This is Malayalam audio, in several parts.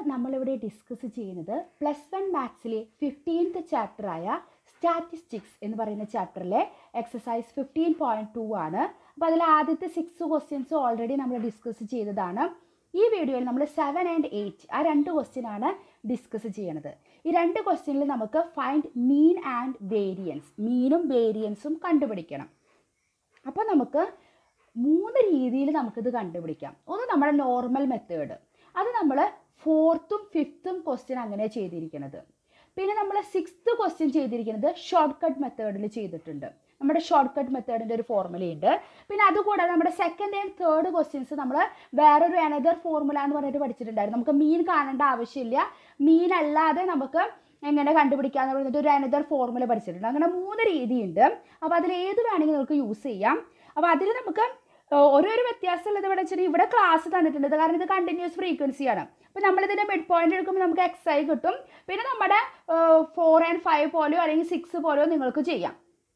നമ്മളിവിടെ ഡിസ്കസ് ചെയ്യുന്നത് പ്ലസ് വൺ മാത്സിലെ ഫിഫ്റ്റീൻത്ത് ചാപ്റ്ററായ സ്റ്റാറ്റിസ്റ്റിക്സ് എന്ന് പറയുന്ന ചാപ്റ്ററിലെ എക്സസൈസ് ഫിഫ്റ്റീൻ പോയിൻറ്റ് ടു ആണ് അപ്പോൾ അതിൽ ആദ്യത്തെ സിക്സ് ക്വസ്റ്റ്യൻസ് ഓൾറെഡി നമ്മൾ ഡിസ്കസ് ചെയ്തതാണ് ഈ വീഡിയോയിൽ നമ്മൾ സെവൻ ആൻഡ് എയ്റ്റ് ആ രണ്ട് ക്വസ്റ്റ്യൻ ആണ് ഡിസ്കസ് ചെയ്യണത് ഈ രണ്ട് ക്വസ്റ്റ്യനിൽ നമുക്ക് ഫൈൻഡ് മീൻ ആൻഡ് വേരിയൻസ് മീനും വേരിയൻസും കണ്ടുപിടിക്കണം അപ്പോൾ നമുക്ക് മൂന്ന് രീതിയിൽ നമുക്കിത് കണ്ടുപിടിക്കാം ഒന്ന് നമ്മുടെ നോർമൽ മെത്തേഡ് അത് നമ്മൾ ഫോർത്തും ഫിഫ്ത്തും ക്വസ്റ്റ്യൻ അങ്ങനെ ചെയ്തിരിക്കുന്നത് പിന്നെ നമ്മൾ സിക്സ്ത് ക്വസ്റ്റ്യൻ ചെയ്തിരിക്കുന്നത് ഷോർട്ട് കട്ട് മെത്തേഡിൽ ചെയ്തിട്ടുണ്ട് നമ്മുടെ ഷോർട്ട് കട്ട് മെത്തേഡിൻ്റെ ഒരു ഫോർമുലയുണ്ട് പിന്നെ അതുകൂടാതെ നമ്മുടെ സെക്കൻഡ് ആൻഡ് തേർഡ് ക്വസ്റ്റ്യൻസ് നമ്മൾ വേറൊരു അനദർ ഫോർമുല എന്ന് പറഞ്ഞിട്ട് പഠിച്ചിട്ടുണ്ടായിരുന്നു നമുക്ക് മീൻ കാണേണ്ട ആവശ്യമില്ല മീൻ അല്ലാതെ നമുക്ക് എങ്ങനെ കണ്ടുപിടിക്കാന്ന് പറഞ്ഞിട്ട് ഒരു അനദർ ഫോർമുല പഠിച്ചിട്ടുണ്ട് അങ്ങനെ മൂന്ന് രീതിയുണ്ട് അപ്പോൾ അതിൽ ഏത് വേണമെങ്കിൽ നമുക്ക് യൂസ് ചെയ്യാം അപ്പോൾ അതിൽ നമുക്ക് ഓരോരോ വ്യത്യാസമുള്ളത് ഇവിടെ വെച്ചിട്ട് ഇവിടെ ക്ലാസ് തന്നിട്ടുണ്ട് ഇത് കാരണം ഇത് കണ്ടിന്യൂസ് ഫ്രീക്വൻസി ആണ് അപ്പോൾ നമ്മളിതിൻ്റെ മിഡ് പോയിന്റ് എടുക്കുമ്പോൾ നമുക്ക് എക്സ് ഐ കിട്ടും പിന്നെ നമ്മുടെ ഫോർ ആൻഡ് ഫൈവ് പോലെയോ അല്ലെങ്കിൽ സിക്സ് പോലെയോ നിങ്ങൾക്ക് ചെയ്യാം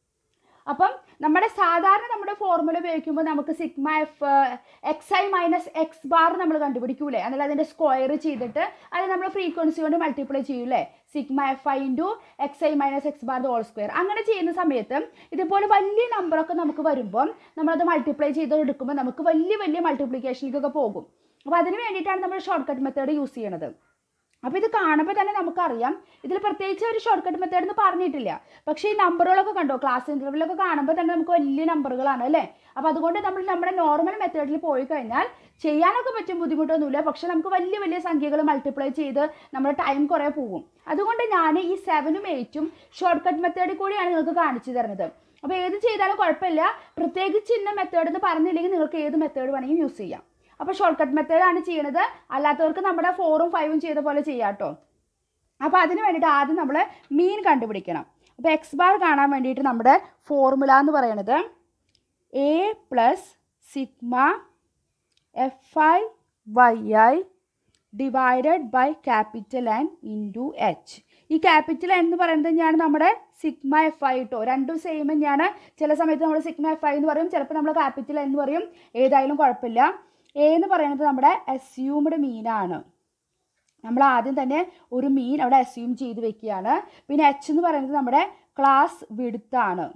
അപ്പം നമ്മുടെ സാധാരണ നമ്മുടെ ഫോർമുല ഉപയോഗിക്കുമ്പോൾ നമുക്ക് sigma F X I minus X bar നമ്മൾ കണ്ടുപിടിക്കൂലേ എന്നാൽ അതിൻ്റെ സ്ക്വയർ ചെയ്തിട്ട് അത് നമ്മൾ ഫ്രീക്വൻസി കൊണ്ട് മൾട്ടിപ്ലൈ ചെയ്യൂലേ sigma F I into X I minus X bar whole square അങ്ങനെ ചെയ്യുന്ന സമയത്ത് ഇതുപോലെ വലിയ നമ്പറൊക്കെ നമുക്ക് വരുമ്പം നമ്മളത് മൾട്ടിപ്ലൈ ചെയ്ത് എടുക്കുമ്പോൾ നമുക്ക് വലിയ വലിയ മൾട്ടിപ്ലിക്കേഷനിലേക്കൊക്കെ പോകും അപ്പോൾ അതിന് വേണ്ടിയിട്ടാണ് നമ്മൾ ഷോർട്ട് കട്ട് മെത്തേഡ് യൂസ് ചെയ്യണത് അപ്പോൾ ഇത് കാണുമ്പോൾ തന്നെ നമുക്കറിയാം ഇതിൽ പ്രത്യേകിച്ച് ഒരു ഷോർട്ട് കട്ട് മെത്തേഡ് എന്ന് പറഞ്ഞിട്ടില്ല പക്ഷേ ഈ നമ്പറുകളൊക്കെ കണ്ടോ ക്ലാസ് ഇൻ്റർവ്യൂലൊക്കെ കാണുമ്പോൾ തന്നെ നമുക്ക് വലിയ നമ്പറുകളാണ് അല്ലേ അപ്പോൾ അതുകൊണ്ട് നമ്മൾ നമ്മുടെ നോർമൽ മെത്തേഡിൽ പോയി കഴിഞ്ഞാൽ ചെയ്യാനൊക്കെ പറ്റും ബുദ്ധിമുട്ടൊന്നുമില്ല പക്ഷേ നമുക്ക് വലിയ വലിയ സംഖ്യകൾ മൾട്ടിപ്ലൈ ചെയ്ത് നമ്മുടെ ടൈം കുറേ പോകും അതുകൊണ്ട് ഞാൻ ഈ സെവനും എയ്റ്റും ഷോർട്ട് കട്ട് മെത്തേഡിൽ കൂടിയാണ് നിങ്ങൾക്ക് കാണിച്ചു തരുന്നത് അപ്പോൾ ഏത് ചെയ്താലും കുഴപ്പമില്ല പ്രത്യേകിച്ച് ഇന്ന മെത്തേഡ് എന്ന് പറഞ്ഞില്ലെങ്കിൽ നിങ്ങൾക്ക് ഏത് മെത്തേഡ് വേണമെങ്കിലും യൂസ് ചെയ്യാം അപ്പോൾ ഷോർട്ട് കട്ട് മെത്തേഡാണ് ചെയ്യണത് അല്ലാത്തവർക്ക് നമ്മുടെ ഫോറും ഫൈവും ചെയ്ത പോലെ ചെയ്യാം കേട്ടോ അപ്പോൾ അതിന് വേണ്ടിയിട്ട് ആദ്യം നമ്മൾ മീൻ കണ്ടുപിടിക്കണം അപ്പോൾ എക്സ് ബാർ കാണാൻ വേണ്ടിയിട്ട് നമ്മുടെ ഫോർമുല എന്ന് പറയുന്നത് A plus sigma F I Y I divided by capital N into H ഈ ക്യാപിറ്റൽ എൻ എന്ന് പറയുന്നത് ഞാൻ നമ്മുടെ സിഗ്മ എഫ് ഐ ഇട്ടോ രണ്ടും സെയിം തന്നെയാണ് ചില സമയത്ത് നമ്മൾ സിഗ്മ എഫ് ഐ എന്ന് പറയും ചിലപ്പോൾ നമ്മൾ ക്യാപിറ്റൽ എന്ന് പറയും ഏതായാലും കുഴപ്പമില്ല എ എന്ന് പറയുന്നത് നമ്മുടെ അസ്യൂംഡ് മീനാണ് നമ്മൾ ആദ്യം തന്നെ ഒരു മീൻ അവിടെ അസ്യൂം ചെയ്ത് വെക്കുകയാണ് പിന്നെ എച്ച് എന്ന് പറയുന്നത് നമ്മുടെ ക്ലാസ് വിടുത്താണ്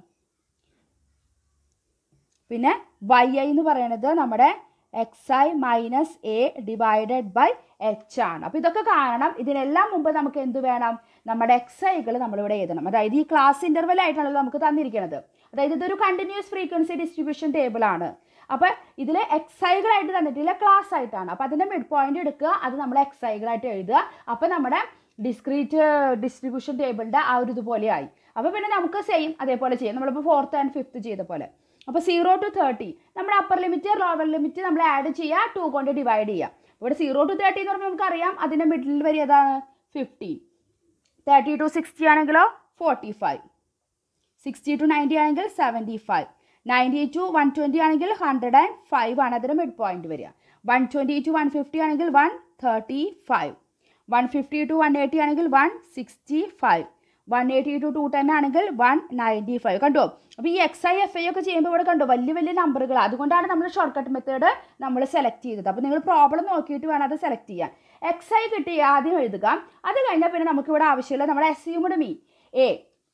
പിന്നെ വൈ ഐ എന്ന് പറയുന്നത് നമ്മുടെ X I minus A divided by H ആണ് അപ്പോൾ ഇതൊക്കെ കാണണം ഇതിനെല്ലാം മുമ്പ് നമുക്ക് എന്ത് വേണം നമ്മുടെ എക്സ് ഐകൾ നമ്മളിവിടെ എഴുതണം അതായത് ഈ ക്ലാസ് ഇൻ്റർവെൽ ആയിട്ടാണല്ലോ നമുക്ക് തന്നിരിക്കുന്നത് അതായത് ഇതൊരു കണ്ടിന്യൂസ് ഫ്രീക്വൻസി ഡിസ്ട്രിബ്യൂഷൻ ടേബിൾ ആണ് അപ്പോൾ ഇതിൽ എക്സ് ഐകളായിട്ട് തന്നിട്ടില്ല ക്ലാസ് ആയിട്ടാണ് അപ്പോൾ അതിൻ്റെ മിഡ് പോയിന്റ് എടുക്കുക അത് നമ്മൾ എക്സ് ഐകളായിട്ട് എഴുതുക അപ്പോൾ നമ്മുടെ ഡിസ്ക്രീറ്റ് ഡിസ്ട്രിബ്യൂഷൻ ടേബിളിൻ്റെ ആ ഒരു ഇതുപോലെ ആയി അപ്പോൾ പിന്നെ നമുക്ക് സെയിം അതേപോലെ ചെയ്യാം നമ്മളിപ്പോൾ ഫോർത്ത് ആൻഡ് ഫിഫ്ത്ത് ചെയ്ത പോലെ അപ്പോൾ സീറോ ടു തേർട്ടി നമ്മുടെ അപ്പർ ലിമിറ്റ് ലോവർ ലിമിറ്റ് നമ്മൾ ആഡ് ചെയ്യുക ടു കൊണ്ട് ഡിവൈഡ് ചെയ്യുക ഇവിടെ സീറോ ടു തേർട്ടി എന്ന് പറയുമ്പോൾ നമുക്കറിയാം അതിൻ്റെ മിഡിൽ വരെ ഏതാണ് ഫിഫ്റ്റീൻ തേർട്ടി ടു സിക്സ്റ്റി ആണെങ്കിലോ forty five sixty to ninety ആണെങ്കിൽ seventy five ninety to one twenty ആണെങ്കിൽ ഹൺഡ്രഡ് ആൻഡ് ഫൈവ് ആണ് അതിൻ്റെ മിഡ് പോയിന്റ് വരിക one twenty to one fifty ആണെങ്കിൽ one thirty five one fifty to one eighty ആണെങ്കിൽ one sixty five one eighty to two ten ആണെങ്കിൽ വൺ നയൻറ്റി ഫൈവ് കണ്ടോ അപ്പോൾ ഈ എക്സ് ഐ എഫ് ഐ ഒക്കെ ചെയ്യുമ്പോൾ ഇവിടെ കണ്ടോ വലിയ വലിയ നമ്പറുകൾ അതുകൊണ്ടാണ് നമ്മൾ ഷോർട്ട് കട്ട് മെത്തേഡ് നമ്മൾ സെലക്ട് ചെയ്തത് അപ്പോൾ നിങ്ങൾ പ്രോബ്ലം നോക്കിയിട്ട് വേണം അത് സെലക്ട് ചെയ്യാൻ എക്സ് ഐ കിട്ടി ആദ്യം എഴുതുക അത് കഴിഞ്ഞാൽ പിന്നെ നമുക്ക് ഇവിടെ ആവശ്യമില്ല നമ്മുടെ എസ്യൂമഡ് മീൻ എ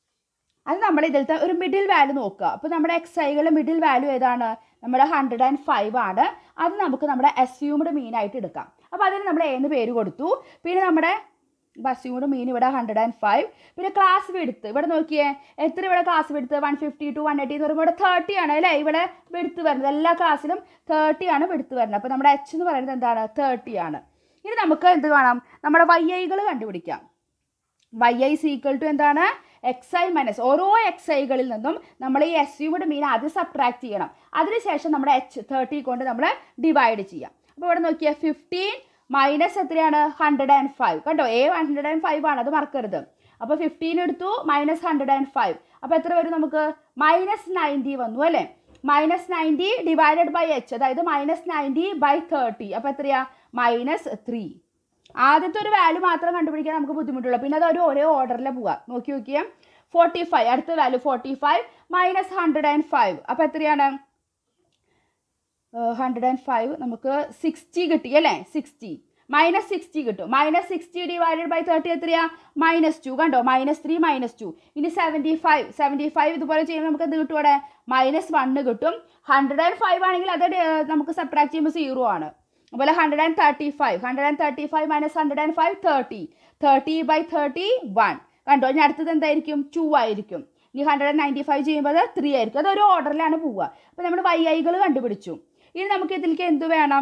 അത് നമ്മൾ ഇതിലത്തെ ഒരു മിഡിൽ വാല്യൂ നോക്കുക അപ്പോൾ നമ്മുടെ എക്സ് ഐകളുടെ മിഡിൽ വാല്യൂ ഏതാണ് നമ്മുടെ ഹൺഡ്രഡ് ആൻഡ് ഫൈവ് ആണ് അത് നമുക്ക് നമ്മുടെ അസ്യൂംഡ് മീനായിട്ട് എടുക്കാം അപ്പോൾ അതിന് നമ്മൾ എന്ന് പേര് കൊടുത്തു പിന്നെ നമ്മുടെ അസ്യൂംഡ് മീൻ ഇവിടെ ഹൺഡ്രഡ് ആൻഡ് ഫൈവ് പിന്നെ ക്ലാസ് വിടുത്ത് ഇവിടെ നോക്കിയേ എത്ര ഇവിടെ class width one fifty to one eighty എന്ന് പറയുമ്പോൾ ഇവിടെ തേർട്ടി ആണ് അല്ലേ ഇവിടെ വിടുത്ത് വരുന്നത് എല്ലാ ക്ലാസ്സിലും തേർട്ടി ആണ് വിടുത്ത് വരുന്നത് അപ്പോൾ നമ്മുടെ എച്ച് എന്ന് പറയുന്നത് എന്താണ് തേർട്ടി ആണ് ഇനി നമുക്ക് എന്ത് വേണം നമ്മുടെ വൈ ഐകൾ കണ്ടുപിടിക്കാം വൈ ഐ സീക്വൽ ടു എന്താണ് എക്സ് ഐ മൈനസ് ഓരോ എക്സ് ഐകളിൽ നിന്നും നമ്മൾ ഈ എസ് യുടെ മീൻ ആദ്യം സബ്ട്രാക്ട് ചെയ്യണം അതിനുശേഷം നമ്മുടെ എച്ച് തേർട്ടി കൊണ്ട് നമ്മൾ ഡിവൈഡ് ചെയ്യാം അപ്പോൾ ഇവിടെ നോക്കിയാൽ ഫിഫ്റ്റീൻ മൈനസ് എത്രയാണ് ഹൺഡ്രഡ് ആൻഡ് ഫൈവ് കണ്ടോ എ ഹൺഡ്രഡ് ആൻഡ് ഫൈവ് ആണ് അത് മറക്കരുത് അപ്പോൾ ഫിഫ്റ്റീൻ എടുത്തു മൈനസ് ഹൺഡ്രഡ് ആൻഡ് ഫൈവ് അപ്പോൾ എത്ര വരും നമുക്ക് മൈനസ് നയൻറ്റി വന്നു അല്ലേ minus ninety divided by H അതായത് മൈനസ് നയൻറ്റി ബൈ തേർട്ടി അപ്പോൾ എത്രയാ മൈനസ് ത്രീ ആദ്യത്തെ ഒരു വാല്യൂ മാത്രം കണ്ടുപിടിക്കാൻ നമുക്ക് ബുദ്ധിമുട്ടുള്ളൂ പിന്നെ അത് ഒരു ഒരേ ഓർഡറിൽ പോവാം നോക്കി നോക്കിയാൽ ഫോർട്ടി ഫൈവ് അടുത്ത value forty five minus hundred and five അപ്പോൾ എത്രയാണ് ഹൺഡ്രഡ് ആൻഡ് ഫൈവ് നമുക്ക് സിക്സ്റ്റി കിട്ടി അല്ലേ സിക്സ്റ്റി മൈനസ് സിക്സ്റ്റി കിട്ടും minus sixty divided by thirty എത്രയാ മൈനസ് ടു കണ്ടോ മൈനസ് ത്രീ മൈനസ് ടു ഇനി സെവൻറ്റി ഫൈവ് സെവൻറ്റി ഫൈവ് ഇതുപോലെ ചെയ്യുമ്പോൾ നമുക്ക് എന്ത് കിട്ടും ഇവിടെ മൈനസ് വണ്ണ് കിട്ടും ഹൺഡ്രഡ് ആൻഡ് ഫൈവ് ആണെങ്കിൽ അത് ഡ- നമുക്ക് സബ്ട്രാക്ട് ചെയ്യുമ്പോൾ സീറോ ആണ് അതുപോലെ hundred and thirty five hundred and thirty five minus hundred and five thirty thirty by thirty one കണ്ടോ ഇനി അടുത്തത് എന്തായിരിക്കും ടു ആയിരിക്കും ഇനി ഹൺഡ്രഡ് ആൻഡ് നയൻറ്റി ഫൈവ് ചെയ്യുമ്പോൾ അത് ത്രീ ആയിരിക്കും അത് ഒരു ഓർഡറിലാണ് പോവുക അപ്പോൾ നമ്മൾ വൈ ഐകൾ കണ്ടുപിടിച്ചു ഇനി നമുക്ക് ഇതിലേക്ക് എന്ത് വേണം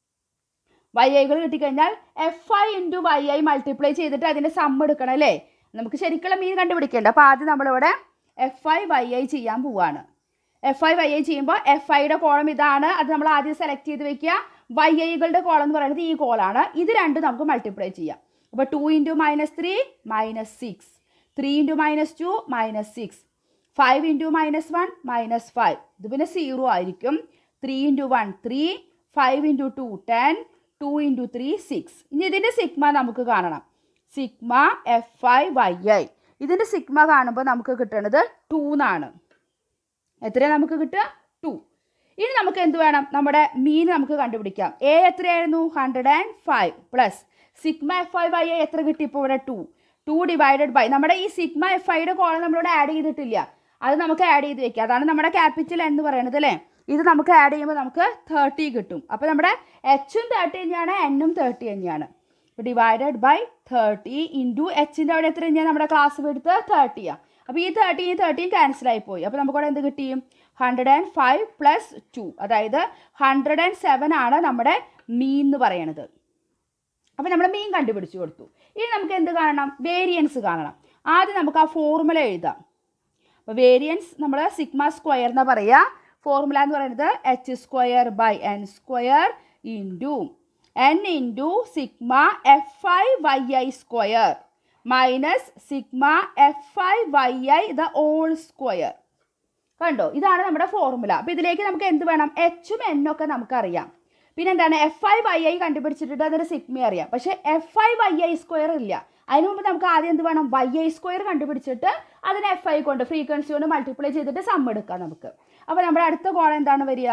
വൈ ഐകൾ കിട്ടിക്കഴിഞ്ഞാൽ F I into Y I multiply ചെയ്തിട്ട് അതിൻ്റെ സം എടുക്കണം അല്ലേ നമുക്ക് ശരിക്കുള്ള മീൻ കണ്ടുപിടിക്കേണ്ട അപ്പോൾ ആദ്യം നമ്മളിവിടെ എഫ് ഐ വൈ ഐ ചെയ്യാൻ പോവാണ് എഫ് ഐ വൈ ഐ ചെയ്യുമ്പോൾ എഫ് ഐയുടെ കോളം ഇതാണ് അത് നമ്മൾ ആദ്യം സെലക്ട് ചെയ്ത് വെക്കുക വൈ ഐകളുടെ കോളം എന്ന് പറയുന്നത് ഈ കോളാണ് ഇത് രണ്ടും നമുക്ക് മൾട്ടിപ്ലൈ ചെയ്യാം അപ്പോൾ two into minus three minus six three into minus two minus six five into minus one minus five ഇത് പിന്നെ സീറോ ആയിരിക്കും three into one three five into two ten two into three six ഇനി ഇതിൻ്റെ സിഗ്മ നമുക്ക് കാണണം sigma F I Y I ഇതിൻ്റെ സിഗ്മ കാണുമ്പോൾ നമുക്ക് കിട്ടുന്നത് ടു എന്നാണ് എത്രയാണ് നമുക്ക് കിട്ടുക ടു ഇനി നമുക്ക് എന്ത് വേണം നമ്മുടെ മീൻ നമുക്ക് കണ്ടുപിടിക്കാം എ എത്രയായിരുന്നു hundred and five plus sigma F I Y I എത്ര കിട്ടി ഇപ്പോൾ ഇവിടെ ടു ടു ഡിവൈഡഡ് ബൈ നമ്മുടെ ഈ സിഗ്മ എഫ് ഐയുടെ കോളം നമ്മളിവിടെ ആഡ് ചെയ്തിട്ടില്ല അത് നമുക്ക് ആഡ് ചെയ്ത് വെക്കാം അതാണ് നമ്മുടെ ക്യാപിറ്റൽ എന്ന് പറയുന്നത് അല്ലേ ഇത് നമുക്ക് ആഡ് ചെയ്യുമ്പോൾ നമുക്ക് തേർട്ടി കിട്ടും അപ്പോൾ നമ്മുടെ എച്ചും തേർട്ടി തന്നെയാണ് എന്നും തേർട്ടി തന്നെയാണ് ഡിവൈഡഡ് ബൈ തേർട്ടി ഇൻറ്റു എച്ചിൻ്റെ അവിടെ എത്ര തന്നെയാണ് നമ്മുടെ ക്ലാസ് എടുത്ത് തേർട്ടിയാണ് അപ്പോൾ ഈ തേർട്ടിയും തേർട്ടിയും ക്യാൻസൽ ആയി പോയി അപ്പോൾ നമുക്കവിടെ എന്ത് കിട്ടി hundred and five plus two അതായത് ഹൺഡ്രഡ് ആൻഡ് സെവൻ ആണ് നമ്മുടെ മീൻ എന്ന് പറയണത് അപ്പോൾ നമ്മൾ മീൻ കണ്ടുപിടിച്ച് കൊടുത്തു ഇനി നമുക്ക് എന്ത് കാണണം വേരിയൻസ് കാണണം ആദ്യം നമുക്ക് ആ ഫോർമുല എഴുതാം അപ്പോൾ വേരിയൻസ് നമ്മൾ സിഗ്മ സ്ക്വയർ എന്ന് പറയുക ഫോർമുല എന്ന് പറയുന്നത് H square by N square into N into sigma F I Y I square minus sigma F I Y I the whole square കണ്ടോ ഇതാണ് നമ്മുടെ ഫോർമുല അപ്പോൾ ഇതിലേക്ക് നമുക്ക് എന്ത് വേണം എച്ചും എന്നും ഒക്കെ നമുക്കറിയാം പിന്നെ എന്താണ് എഫ് ഐ വൈ ഐ കണ്ടുപിടിച്ചിട്ട് അതിന് സിഗ്മ അറിയാം പക്ഷേ F I Y I square ഇല്ല അതിന് മുമ്പ് നമുക്ക് ആദ്യം എന്ത് വേണം വൈ ഐ സ്ക്വയർ കണ്ടുപിടിച്ചിട്ട് അതിനെ എഫ് ഐ കൊണ്ട് ഫ്രീക്വൻസി കൊണ്ട് മൾട്ടിപ്ലൈ ചെയ്തിട്ട് സം എടുക്കാം നമുക്ക് അപ്പോൾ നമ്മുടെ അടുത്ത കോളം എന്താണ് വരിക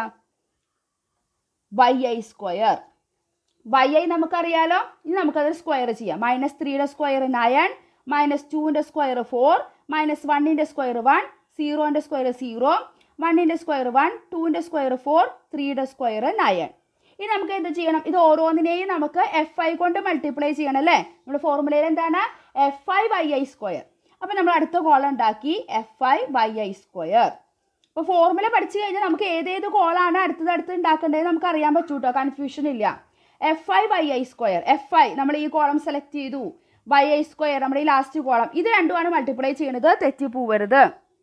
Y I square Y I നമുക്കറിയാലോ ഇനി നമുക്കത് സ്ക്വയർ ചെയ്യാം മൈനസ് ത്രീയുടെ സ്ക്വയർ നയൻ മൈനസ് ടുവിൻ്റെ സ്ക്വയർ ഫോർ മൈനസ് വണ്ണിൻ്റെ സ്ക്വയർ വൺ സീറോൻ്റെ സ്ക്വയർ സീറോ വണ്ണിൻ്റെ സ്ക്വയർ വൺ ടുവിൻ്റെ സ്ക്വയർ ഫോർ ത്രീയുടെ സ്ക്വയർ നയൻ ഇനി നമുക്ക് എന്ത് ചെയ്യണം ഇത് ഓരോന്നിനെയും നമുക്ക് എഫ് ഐ കൊണ്ട് മൾട്ടിപ്ലൈ ചെയ്യണം അല്ലേ നമ്മുടെ ഫോർമുലയിൽ എന്താണ് F I Y I square അപ്പോൾ നമ്മൾ അടുത്ത കോളം ഉണ്ടാക്കി F I Y I square അപ്പോൾ ഫോർമുല പഠിച്ചു കഴിഞ്ഞാൽ നമുക്ക് ഏതേത് കോളാണ് അടുത്തത് അടുത്ത് ഉണ്ടാക്കേണ്ടത് നമുക്ക് അറിയാൻ പറ്റൂ കേട്ടോ കൺഫ്യൂഷൻ ഇല്ല F I Y I square F I നമ്മൾ ഈ കോളം സെലക്ട് ചെയ്തു വൈ ഐ സ്ക്വയർ നമ്മുടെ ഈ ലാസ്റ്റ് കോളം ഇത് രണ്ടുമാണ് മൾട്ടിപ്ലൈ ചെയ്യുന്നത് തെറ്റി പോവരുത്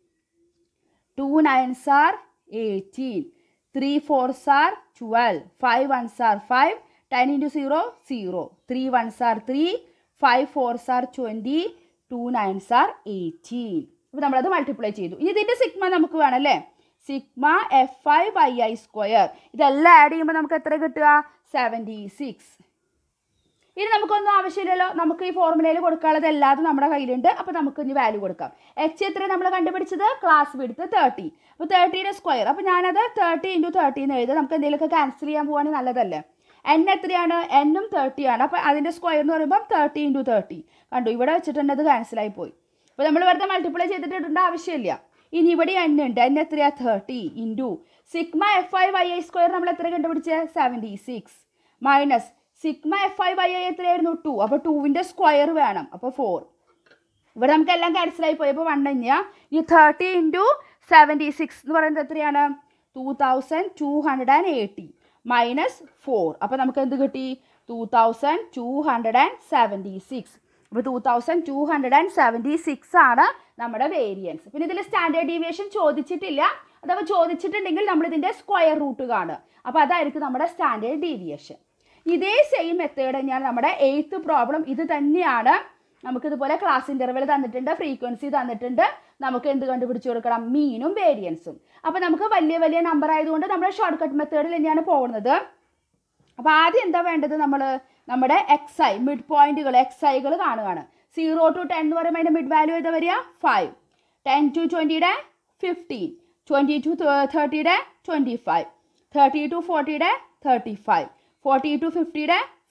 two nines are eighteen three fours are twelve five ones are five ten into zero zero three ones are three five fours are twenty two nines are eighteen അപ്പോൾ നമ്മളത് മൾട്ടിപ്ലൈ ചെയ്തു ഇനി ഇതിൻ്റെ സിഗ്മ നമുക്ക് വേണം അല്ലേ sigma F I Y I square ഇതെല്ലാം ആഡ് ചെയ്യുമ്പോൾ നമുക്ക് എത്ര കിട്ടുക സെവൻറ്റി സിക്സ് ഇനി നമുക്കൊന്നും ആവശ്യമില്ലല്ലോ നമുക്ക് ഈ ഫോർമുലയിൽ കൊടുക്കാനുള്ളത് എല്ലാതും നമ്മുടെ കയ്യിലുണ്ട് അപ്പോൾ നമുക്ക് ഇനി വാല്യൂ കൊടുക്കാം എച്ച് എത്ര നമ്മൾ കണ്ടുപിടിച്ചത് ക്ലാസ് വിടുത്ത് തേർട്ടി അപ്പോൾ തേർട്ടിയുടെ സ്ക്വയർ അപ്പോൾ ഞാനത് തേർട്ടി ഇൻറ്റു തേർട്ടി എന്ന് എഴുതാം നമുക്ക് എന്തെങ്കിലുമൊക്കെ ക്യാൻസൽ ചെയ്യാൻ പോവുകയാണെങ്കിൽ നല്ലതല്ലേ എൻ എത്രയാണ് എന്നും തേർട്ടി ആണ് അപ്പോൾ അതിൻ്റെ സ്ക്വയർ എന്ന് പറയുമ്പോൾ തേർട്ടി ഇൻറ്റു തേർട്ടി കണ്ടു ഇവിടെ വെച്ചിട്ടുണ്ട് അത് ക്യാൻസലായി പോയി അപ്പോൾ നമ്മൾ വെറുതെ മൾട്ടിപ്ലൈ ചെയ്തിട്ടിടേണ്ട ആവശ്യമില്ല ഇനി ഇവിടെ എൻ ഉണ്ട് എൻ എത്രയാ thirty into sigma F I Y I square നമ്മൾ എത്ര കണ്ടുപിടിച്ചത് seventy six minus sigma F I Y I എത്രയായിരുന്നു ടു അപ്പോൾ ടൂവിൻ്റെ സ്ക്വയർ വേണം അപ്പോൾ ഫോർ ഇവിടെ നമുക്ക് എല്ലാം ക്യാൻസലായി പോയി അപ്പോൾ വൺ തന്നെയാണ് ഈ തേർട്ടി ഇൻറ്റു സെവൻറ്റി സിക്സ് എന്ന് പറയുന്നത് എത്രയാണ് two thousand two hundred and eighty minus four അപ്പോൾ നമുക്ക് എന്ത് കിട്ടി two thousand two hundred and seventy six അപ്പോൾ two thousand two hundred and seventy six ആണ് നമ്മുടെ വേരിയൻസ് പിന്നെ ഇതിൽ സ്റ്റാൻഡേർഡ് ഡീവിയേഷൻ ചോദിച്ചിട്ടില്ല അഥവാ ചോദിച്ചിട്ടുണ്ടെങ്കിൽ നമ്മൾ ഇതിൻ്റെ സ്ക്വയർ റൂട്ട് കാണുക അപ്പോൾ അതായിരിക്കും നമ്മുടെ സ്റ്റാൻഡേർഡ് ഡീവിയേഷൻ ഇതേ സെയിം മെത്തേഡ് തന്നെയാണ് നമ്മുടെ എയ്ത്ത് പ്രോബ്ലം ഇത് തന്നെയാണ് നമുക്കിതുപോലെ ക്ലാസ് ഇൻ്റർവെൽ തന്നിട്ടുണ്ട് ഫ്രീക്വൻസി തന്നിട്ടുണ്ട് നമുക്ക് എന്ത് കണ്ടുപിടിച്ച് കൊടുക്കണം മീനും വേരിയൻസും അപ്പോൾ നമുക്ക് വലിയ വലിയ നമ്പർ ആയതുകൊണ്ട് നമ്മൾ ഷോർട്ട് കട്ട് മെത്തേഡിൽ തന്നെയാണ് പോകുന്നത് അപ്പോൾ ആദ്യം എന്താ വേണ്ടത് നമ്മൾ നമ്മുടെ എക്സ് ഐ മിഡ് പോയിന്റുകൾ എക്സ് ഐകൾ കാണുകയാണ് സീറോ ടു ടെൻ എന്ന് പറയുമ്പോൾ അതിൻ്റെ മിഡ് വാല്യൂ ഏതാ വരിക ഫൈവ് ടെൻ ടു ട്വൻറ്റിയുടെ ഫിഫ്റ്റീൻ ട്വൻറ്റി ടു തേർട്ടിയുടെ ട്വൻറ്റി ഫൈവ് തേർട്ടി ടു ഫോർട്ടിയുടെ തേർട്ടി ഫൈവ് ഫോർട്ടി ടു ഫിഫ്റ്റിയുടെ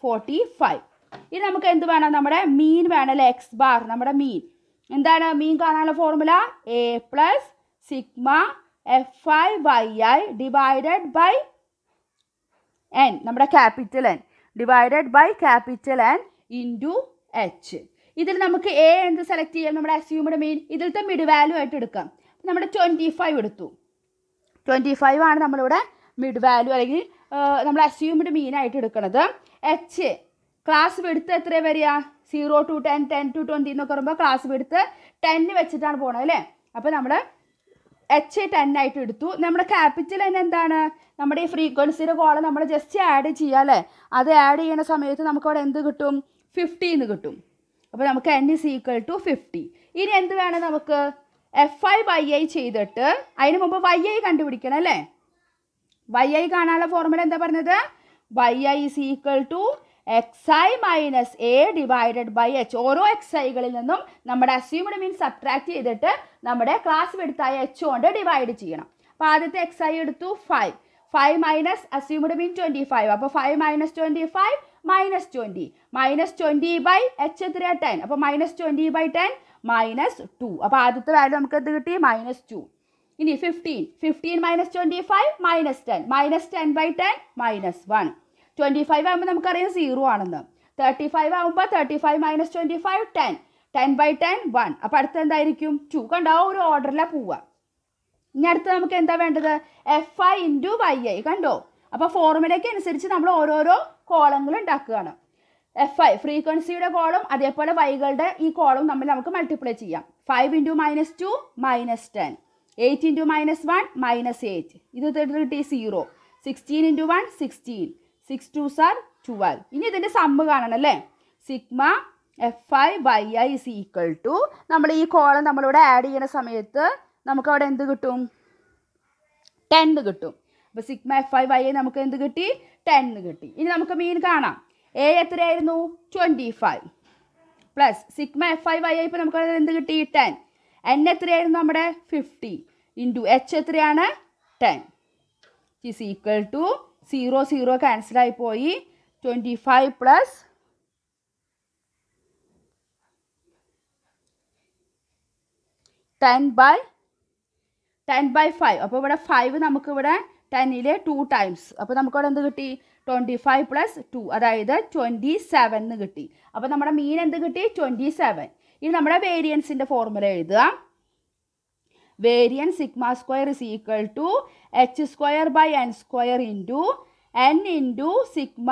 ഫോർട്ടി ഫൈവ് ഇനി നമുക്ക് എന്ത് വേണം നമ്മുടെ മീൻ വേണം അല്ലേ എക്സ് ബാർ നമ്മുടെ മീൻ എന്താണ് മീൻ കാണാനുള്ള formula A plus sigma F I Y I divided by N നമ്മുടെ capital N divided by capital N into H ഇതിൽ നമുക്ക് എ എന്ത് സെലക്ട് ചെയ്യാം നമ്മുടെ അസ്യൂംഡ് മീൻ ഇതിലത്തെ മിഡ് വാല്യൂ ആയിട്ട് എടുക്കാം നമ്മുടെ ട്വൻറ്റി ഫൈവ് എടുത്തു ട്വൻറ്റി ഫൈവ് ആണ് നമ്മളിവിടെ മിഡ് വാല്യൂ അല്ലെങ്കിൽ നമ്മൾ അസ്യൂംഡ് മീൻ ആയിട്ട് എടുക്കുന്നത് എച്ച് ക്ലാസ് വെടുത്ത് എത്ര വരിക zero to ten ten to twenty എന്നൊക്കെ പറയുമ്പോൾ ക്ലാസ് വെടുത്ത് ടെന്ന് വെച്ചിട്ടാണ് പോണത് അല്ലേ അപ്പോൾ നമ്മൾ എച്ച് ടെൻ ആയിട്ട് എടുത്തു നമ്മുടെ ക്യാപിറ്റൽ തന്നെ എന്താണ് നമ്മുടെ ഈ ഫ്രീക്വൻസിയുടെ കോളം നമ്മൾ ജസ്റ്റ് ആഡ് ചെയ്യുക അല്ലേ അത് ആഡ് ചെയ്യുന്ന സമയത്ത് നമുക്ക് അവിടെ എന്ത് കിട്ടും ഫിഫ്റ്റി എന്ന് കിട്ടും അപ്പോൾ നമുക്ക് N is equal to fifty ഇനി എന്ത് വേണം നമുക്ക് എഫ് ഐ വൈ ഐ ചെയ്തിട്ട് അതിന് മുമ്പ് വൈ ഐ കണ്ടുപിടിക്കണം അല്ലേ വൈ ഐ കാണാനുള്ള ഫോർമുല എന്താ പറഞ്ഞത് Y I is equal to X I minus A divided by H ഓരോ എക്സ് ഐകളിൽ നിന്നും നമ്മുടെ അസ്യൂംഡ് മീൻ സബ്ട്രാക്ട് ചെയ്തിട്ട് നമ്മുടെ ക്ലാസ് എടുത്തായ എച്ച് കൊണ്ട് ഡിവൈഡ് ചെയ്യണം അപ്പോൾ ആദ്യത്തെ എക്സ് ഐ എടുത്തു five five minus assumed mean twenty five അപ്പോൾ five minus twenty five minus twenty minus twenty by H എത്രയാ ടെൻ അപ്പോൾ minus twenty by ten minus two അപ്പോൾ ആദ്യത്തെ വാല്യൂ നമുക്ക് എന്ത് കിട്ടി മൈനസ് ടു ഇനി fifteen fifteen minus twenty five minus ten minus ten by ten minus one twenty five ആകുമ്പോൾ നമുക്കറിയാം സീറോ ആണെന്ന് തേർട്ടി ഫൈവ് ആകുമ്പോൾ thirty five minus twenty five ten ten by ten one അപ്പോൾ അടുത്ത് എന്തായിരിക്കും ടു കണ്ടോ ആ ഒരു ഓർഡറിലാണ് പോവുക ഇനി അടുത്ത് നമുക്ക് എന്താ വേണ്ടത് F I into Y I കണ്ടോ അപ്പോൾ ഫോർമുലയ്ക്ക് അനുസരിച്ച് നമ്മൾ ഓരോരോ കോളങ്ങൾ ഉണ്ടാക്കുകയാണ് എഫ് ഐ ഫ്രീക്വൻസിയുടെ കോളം അതേപോലെ വൈകളുടെ ഈ കോളം തമ്മിൽ നമുക്ക് മൾട്ടിപ്ലൈ ചെയ്യാം five into minus two minus ten eight into minus one minus eight ഇത് കിട്ടി zero sixteen into one sixteen six two are twelve ഇനി ഇതിൻ്റെ സമ്മ് കാണണം അല്ലേ sigma F I Y I is equal to നമ്മൾ ഈ കോളം നമ്മളിവിടെ ആഡ് ചെയ്യുന്ന സമയത്ത് നമുക്ക് അവിടെ എന്ത് കിട്ടും ടെൻ കിട്ടും അപ്പോൾ sigma F I Y I നമുക്ക് എന്ത് കിട്ടി ടെൻ കിട്ടി ഇനി നമുക്ക് മീൻ കാണാം എ എത്രയായിരുന്നു twenty five plus sigma F I Y I ഇപ്പോൾ നമുക്ക് എന്ത് കിട്ടി ടെൻ എൻ എത്രയായിരുന്നു നമ്മുടെ ഫിഫ്റ്റി ഇൻറ്റു എച്ച് എത്രയാണ് ten is equal to zero zero ക്യാൻസലായി പോയി twenty five plus ten by ten by five അപ്പോൾ ഇവിടെ ഫൈവ് നമുക്കിവിടെ ടെന്നിലെ ടു ടൈംസ് അപ്പോൾ നമുക്കിവിടെ എന്ത് കിട്ടി ട്വൻറ്റി ഫൈവ് പ്ലസ് ടു അതായത് ട്വൻറ്റി സെവൻ എന്ന് കിട്ടി അപ്പോൾ നമ്മുടെ മീൻ എന്ത് കിട്ടി ട്വൻറ്റി സെവൻ ഇനി നമ്മുടെ വേരിയൻസിൻ്റെ ഫോർമുല എഴുതുക variance sigma square is equal to H square by N square into N into sigma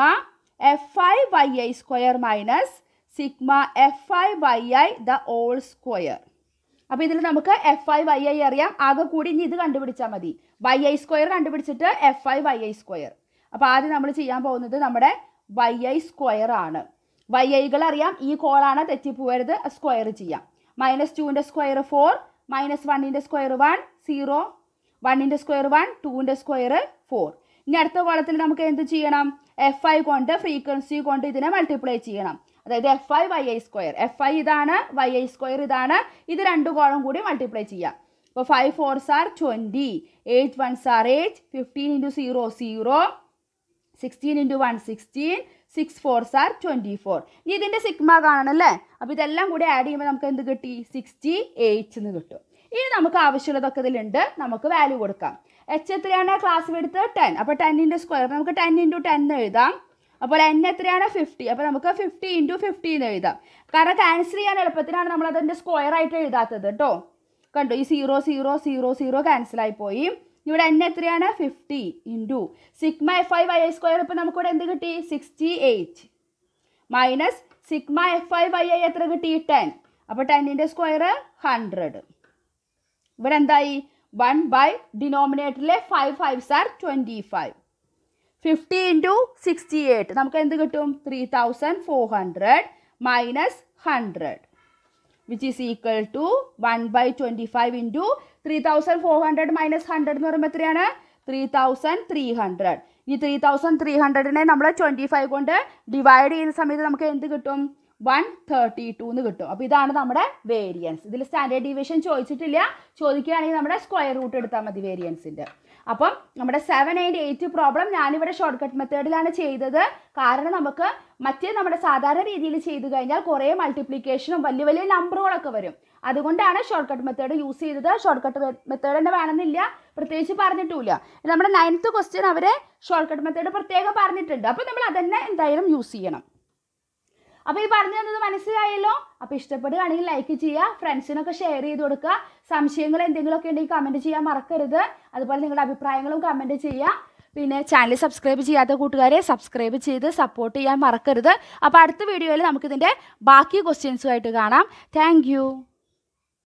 F I Y I square minus sigma F I Y I the whole square അപ്പോൾ ഇതിൽ നമുക്ക് എഫ് ഐ വൈ ഐ അറിയാം ആകെ കൂടി ഇനി ഇത് കണ്ടുപിടിച്ചാൽ മതി വൈ ഐ സ്ക്വയർ കണ്ടുപിടിച്ചിട്ട് F I Y I square അപ്പോൾ ആദ്യം നമ്മൾ ചെയ്യാൻ പോകുന്നത് നമ്മുടെ വൈ ഐ സ്ക്വയർ ആണ് വൈ ഐകൾ അറിയാം ഈ കോളാണ് തെറ്റിപ്പോകരുത് സ്ക്വയർ ചെയ്യാം മൈനസ് ടുവിൻ്റെ സ്ക്വയർ ഫോർ മൈനസ് വണ്ണിൻ്റെ സ്ക്വയർ വൺ സീറോ വണ്ണിൻ്റെ സ്ക്വയർ വൺ ടുവിൻ്റെ സ്ക്വയർ ഫോർ ഇനി അടുത്ത കോളത്തിൽ നമുക്ക് എന്ത് ചെയ്യണം എഫ് ഐ കൊണ്ട് ഫ്രീക്വൻസി കൊണ്ട് ഇതിനെ മൾട്ടിപ്ലൈ ചെയ്യണം അതായത് F I Y I square F I ഇതാണ് വൈ ഐ സ്ക്വയർ ഇതാണ് ഇത് രണ്ട് കോളം കൂടി മൾട്ടിപ്ലൈ ചെയ്യാം ഇപ്പോൾ five fours are twenty eight ones are eight fifteen into zero zero sixteen into one sixteen six fours are twenty four ഇനി ഇതിൻ്റെ സിഗ്മ കാണണം അല്ലേ അപ്പോൾ ഇതെല്ലാം കൂടി ആഡ് ചെയ്യുമ്പോൾ നമുക്ക് എന്ത് കിട്ടി സിക്സ്റ്റി എയ്റ്റ് എന്ന് കിട്ടും ഇനി നമുക്ക് ആവശ്യമുള്ളതൊക്കെ ഇതിലുണ്ട് നമുക്ക് വാല്യൂ കൊടുക്കാം എച്ച് എത്രയാണ് ക്ലാസ് എടുത്ത് ടെൻ അപ്പോൾ ടെന്നിൻ്റെ സ്ക്വയർ നമുക്ക് ടെൻ ഇൻറ്റു ടെൻ എന്ന് എഴുതാം അപ്പോൾ എൻ എത്രയാണ് ഫിഫ്റ്റി അപ്പോൾ നമുക്ക് ഫിഫ്റ്റി ഇൻറ്റു ഫിഫ്റ്റി എന്ന് എഴുതാം കാരണം ക്യാൻസൽ ചെയ്യാൻ എളുപ്പത്തിനാണ് നമ്മൾ അതിൻ്റെ സ്ക്വയർ ആയിട്ട് എഴുതാത്തത് കേട്ടോ കണ്ടോ ഈ സീറോ സീറോ സീറോ സീറോ ക്യാൻസലായി പോയി ഇവിടെ എൻ എത്രയാണ് fifty into sigma F I Y I square ഇപ്പോൾ നമുക്കിവിടെ എന്ത് കിട്ടി sixty eight minus sigma F I Y I എത്ര കിട്ടി ടെൻ അപ്പോൾ ടെന്നിൻ്റെ സ്ക്വയർ ഹൺഡ്രഡ് ഇവിടെ എന്തായി വൺ ബൈ ഡിനോമിനേറ്ററിലെ five fives are twenty five fifty into sixty eight നമുക്ക് എന്ത് കിട്ടും three thousand four hundred minus hundred which is equal to one by twenty five into three thousand four hundred minus hundred എന്ന് പറയുമ്പോൾ എത്രയാണ് ത്രീ തൗസൻഡ് ത്രീ ഹൺഡ്രഡ് ഈ ത്രീ തൗസൻഡ് ത്രീ ഹൺഡ്രഡിനെ നമ്മൾ ട്വൻറ്റി ഫൈവ് കൊണ്ട് ഡിവൈഡ് ചെയ്യുന്ന സമയത്ത് നമുക്ക് എന്ത് കിട്ടും വൺ തേർട്ടി ടു എന്ന് കിട്ടും അപ്പോൾ ഇതാണ് നമ്മുടെ വേരിയൻസ് ഇതിൽ സ്റ്റാൻഡേർഡ് ഡീവിയേഷൻ ചോദിച്ചിട്ടില്ല ചോദിക്കുകയാണെങ്കിൽ നമ്മുടെ സ്ക്വയർ റൂട്ട് എടുത്താൽ മതി വേരിയൻസിൻ്റെ അപ്പം നമ്മുടെ സെവൻ ആൻഡ് എയ്റ്റ് പ്രോബ്ലം ഞാനിവിടെ ഷോർട്ട് കട്ട് മെത്തേഡിലാണ് ചെയ്തത് കാരണം നമുക്ക് മറ്റേ നമ്മുടെ സാധാരണ രീതിയിൽ ചെയ്തു കഴിഞ്ഞാൽ കുറേ മൾട്ടിപ്ലിക്കേഷനും വലിയ വലിയ നമ്പറുകളൊക്കെ വരും അതുകൊണ്ടാണ് ഷോർട്ട് കട്ട് മെത്തേഡ് യൂസ് ചെയ്തത് ഷോർട്ട് കട്ട് മെത്തേഡ് തന്നെ വേണമെന്നില്ല പ്രത്യേകിച്ച് പറഞ്ഞിട്ടുമില്ല നമ്മുടെ നയൻത്ത് ക്വസ്റ്റ്യൻ അവരെ ഷോർട്ട് കട്ട് മെത്തേഡ് പ്രത്യേകം പറഞ്ഞിട്ടുണ്ട് അപ്പോൾ നമ്മൾ അതന്നെ എന്തായാലും യൂസ് ചെയ്യണം അപ്പോൾ ഈ പറഞ്ഞു തന്നത് മനസ്സിലായല്ലോ അപ്പോൾ ഇഷ്ടപ്പെടുകയാണെങ്കിൽ ലൈക്ക് ചെയ്യുക ഫ്രണ്ട്സിനൊക്കെ ഷെയർ ചെയ്ത് കൊടുക്കുക സംശയങ്ങൾ എന്തെങ്കിലുമൊക്കെ ഉണ്ടെങ്കിൽ കമൻറ്റ് ചെയ്യാൻ മറക്കരുത് അതുപോലെ നിങ്ങളുടെ അഭിപ്രായങ്ങളും കമൻറ്റ് ചെയ്യുക പിന്നെ ചാനൽ സബ്സ്ക്രൈബ് ചെയ്യാത്ത കൂട്ടുകാരെ സബ്സ്ക്രൈബ് ചെയ്ത് സപ്പോർട്ട് ചെയ്യാൻ മറക്കരുത് അപ്പോൾ അടുത്ത വീഡിയോയിൽ നമുക്കിതിൻ്റെ ബാക്കി ക്വസ്റ്റ്യൻസുമായിട്ട് കാണാം താങ്ക്